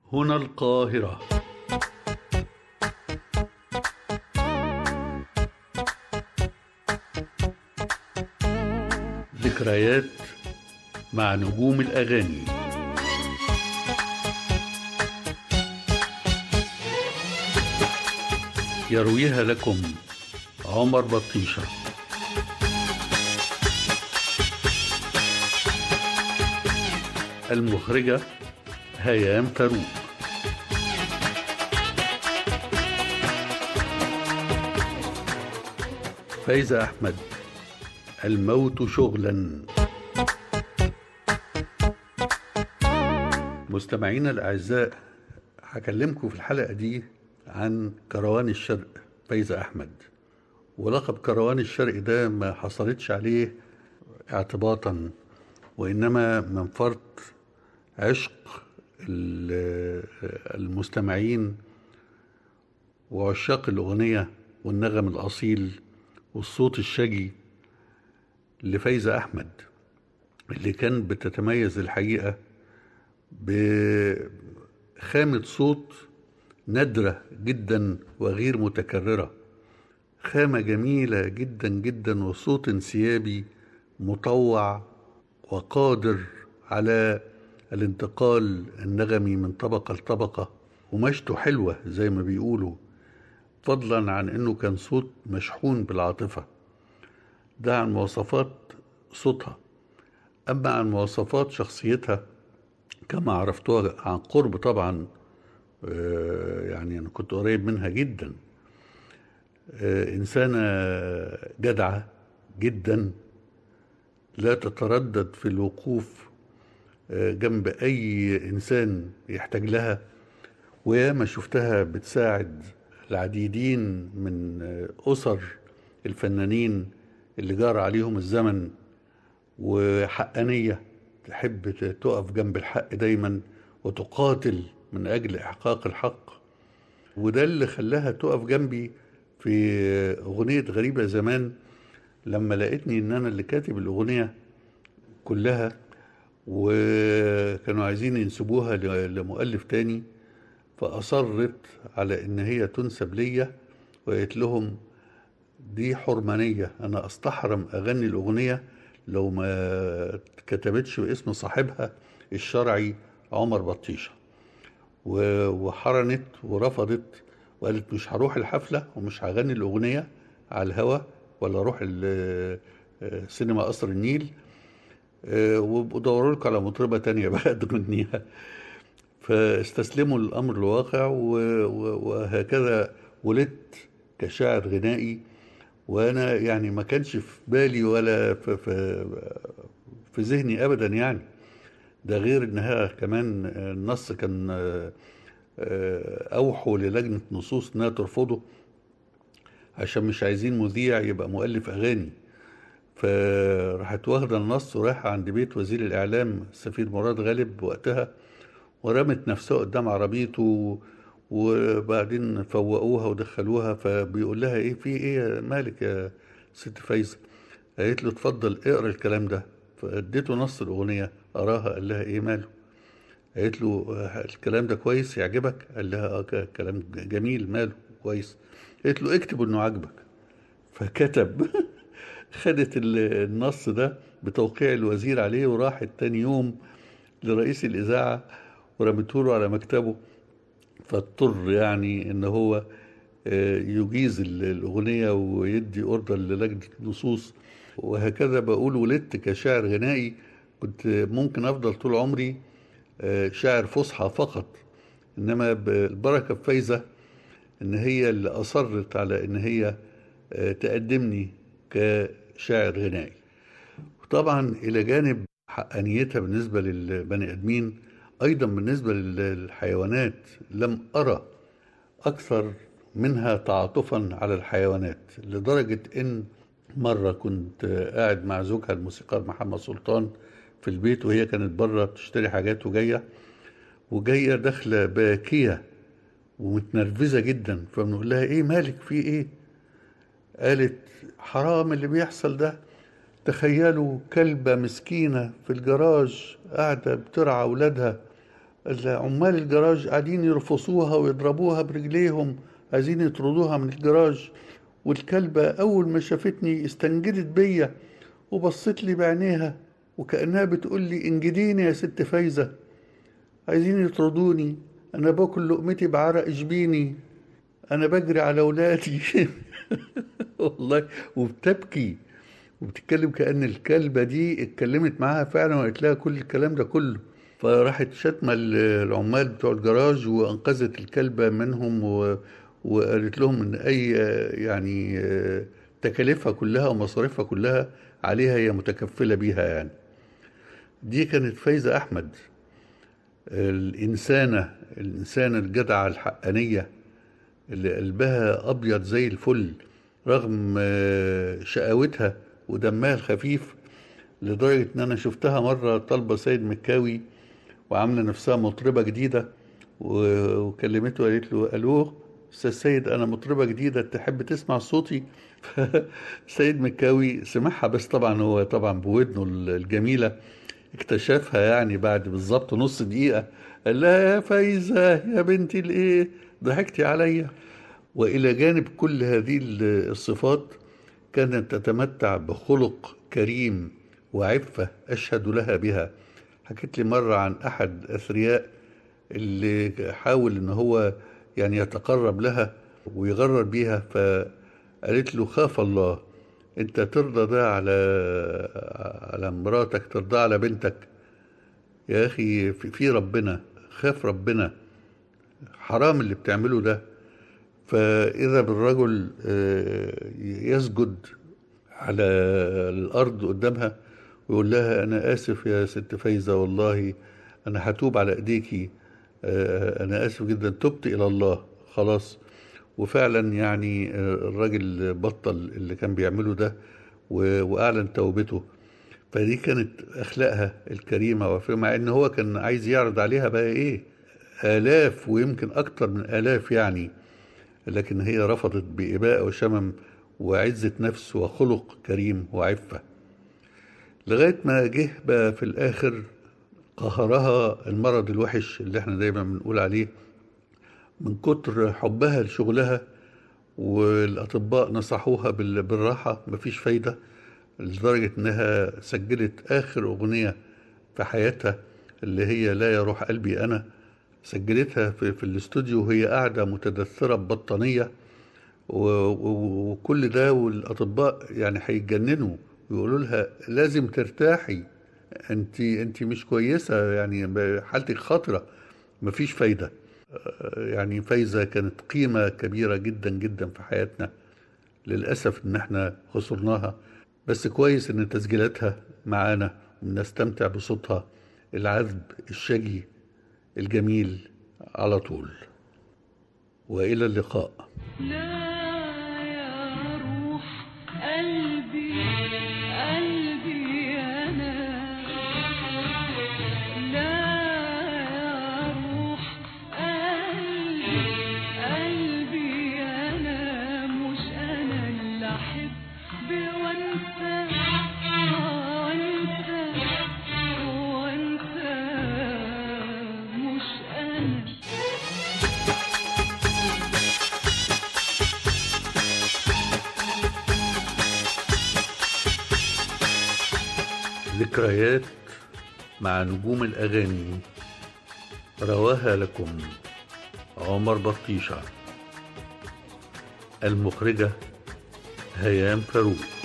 هنا القاهرة ذكريات مع نجوم الأغاني يرويها لكم عمر بطيشه المخرجة هيام فاروق فايزة أحمد الموت شغلا مستمعينا الأعزاء هكلمكم في الحلقة دي عن كروان الشرق فايزة أحمد ولقب كروان الشرق ده ما حصلتش عليه اعتباطا وإنما من فرط عشق المستمعين وعشاق الأغنية والنغم الأصيل والصوت الشجي لفايزة أحمد اللي كان بتتميز الحقيقة بخامة صوت نادرة جدا وغير متكررة خامة جميلة جدا جدا وصوت انسيابي مطوع وقادر على الانتقال النغمي من طبقة لطبقة ومشته حلوة زي ما بيقولوا فضلا عن انه كان صوت مشحون بالعاطفة ده عن مواصفات صوتها اما عن مواصفات شخصيتها كما عرفتها عن قرب طبعا يعني انا كنت قريب منها جدا انسانة جدعة جدا لا تتردد في الوقوف جنب أي إنسان يحتاج لها وياما شفتها بتساعد العديدين من أسر الفنانين اللي جار عليهم الزمن وحقانية تحب تقف جنب الحق دايما وتقاتل من أجل إحقاق الحق وده اللي خلاها تقف جنبي في أغنية غريبة زمان لما لقيتني إن أنا اللي كاتب الأغنية كلها وكانوا عايزين ينسبوها لمؤلف تاني فأصرت على إن هي تنسب ليا وقالت لهم دي حرمانية أنا أستحرم أغني الأغنية لو ما كتبتش باسم صاحبها الشرعي عمر بطيشة وحرنت ورفضت وقالت مش هروح الحفلة ومش هغني الأغنية على الهوا ولا أروح سينما قصر النيل ودوروا لكم على مطربة تانية بقى تغنيها فاستسلموا للأمر الواقع وهكذا ولدت كشاعر غنائي وأنا يعني ما كانش في بالي ولا في, في, في ذهني أبدا يعني ده غير إنها كمان النص كان أوحوا للجنة نصوص إنها ترفضه عشان مش عايزين مذيع يبقى مؤلف أغاني فراحت واخدة النص ورايحة عند بيت وزير الإعلام السفير مراد غالب وقتها ورمت نفسها قدام عربيته وبعدين فوقوها ودخلوها فبيقول لها ايه في ايه مالك يا ست فايزة قالت له اتفضل اقرا الكلام ده فاديته نص الأغنية قراها قال لها ايه ماله قالت له الكلام ده كويس يعجبك قال لها اه كلام جميل ماله كويس قالت له اكتب انه عاجبك فكتب خدت النص ده بتوقيع الوزير عليه وراحت تاني يوم لرئيس الإذاعة ورمته له على مكتبه فاضطر يعني ان هو يجيز الأغنية ويدي أوردر للجنة النصوص وهكذا بقول ولدت كشاعر غنائي كنت ممكن أفضل طول عمري شاعر فصحى فقط إنما البركة في فايزة إن هي اللي أصرت على إن هي تقدمني كشاعر غنائي وطبعا إلى جانب حقانيتها بالنسبة للبني آدمين أيضا بالنسبة للحيوانات لم أرى أكثر منها تعاطفا على الحيوانات لدرجة إن مرة كنت قاعد مع زوجها الموسيقار محمد سلطان في البيت وهي كانت بره بتشتري حاجات وجاية وجاية داخلة باكية ومتنرفزة جدا فبنقول لها ايه مالك في ايه قالت حرام اللي بيحصل ده تخيلوا كلبة مسكينة في الجراج قاعدة بترعى أولادها عمال الجراج قاعدين يرفصوها ويضربوها برجليهم عايزين يطردوها من الجراج والكلبة أول ما شافتني استنجدت بيا وبصت لي بعينيها وكأنها بتقول لي انجديني يا ست فايزة عايزين يطردوني أنا باكل لقمتي بعرق جبيني أنا بجري على ولادي والله وبتبكي وبتتكلم كأن الكلبة دي اتكلمت معاها فعلا وقالت لها كل الكلام ده كله فراحت شتمة العمال بتوع الجراج وأنقذت الكلبة منهم و... وقالت لهم إن أي يعني تكاليفها كلها ومصاريفها كلها عليها هي متكفلة بيها يعني دي كانت فايزة أحمد الإنسانة الإنسانة الجدعة الحقانية اللي قلبها أبيض زي الفل رغم شقاوتها ودمها الخفيف لدرجة إن أنا شفتها مرة طالبة سيد مكاوي وعاملة نفسها مطربة جديدة وكلمته وقالت له ألو أستاذ سيد أنا مطربة جديدة تحب تسمع صوتي سيد مكاوي سمعها بس طبعا هو طبعا بودنه الجميلة اكتشفها يعني بعد بالظبط نص دقيقة قال لها يا فايزة يا بنتي الايه ضحكتي عليا وإلى جانب كل هذه الصفات كانت تتمتع بخلق كريم وعفة أشهد لها بها حكيت لي مرة عن أحد أثرياء اللي حاول إن هو يعني يتقرب لها ويغرر بيها فقالت له خاف الله انت ترضى ده على على مراتك ترضى على بنتك يا اخي في ربنا خاف ربنا حرام اللي بتعمله ده فاذا بالرجل يسجد على الارض قدامها ويقول لها انا اسف يا ست فايزه والله انا هتوب على ايديكي انا اسف جدا تبت الى الله خلاص وفعلا يعني الراجل بطل اللي كان بيعمله ده واعلن توبته فدي كانت اخلاقها الكريمه مع ان هو كان عايز يعرض عليها بقى ايه الاف ويمكن اكتر من الاف يعني لكن هي رفضت باباء وشمم وعزه نفس وخلق كريم وعفه لغايه ما جه بقى في الاخر قهرها المرض الوحش اللي احنا دايما بنقول عليه من كتر حبها لشغلها والاطباء نصحوها بالراحه مفيش فايده لدرجه انها سجلت اخر اغنيه في حياتها اللي هي لا يروح قلبي انا سجلتها في, في الاستوديو وهي قاعده متدثره ببطانيه وكل ده والاطباء يعني هيتجننوا ويقولوا لها لازم ترتاحي انت انت مش كويسه يعني حالتك خطره مفيش فايده يعني فايزة كانت قيمة كبيرة جدا جدا في حياتنا للأسف إن احنا خسرناها بس كويس إن تسجيلاتها معانا ونستمتع بصوتها العذب الشجي الجميل على طول وإلى اللقاء لا يا روح قلبي قلبي أنا لا يا روح قلبي قلبي أنا مش أنا اللي أحب وأنسى وأنسى وأنسى مش أنا ذكريات مع نجوم الأغاني رواها لكم عمر بطيشة المخرجة هيام فاروق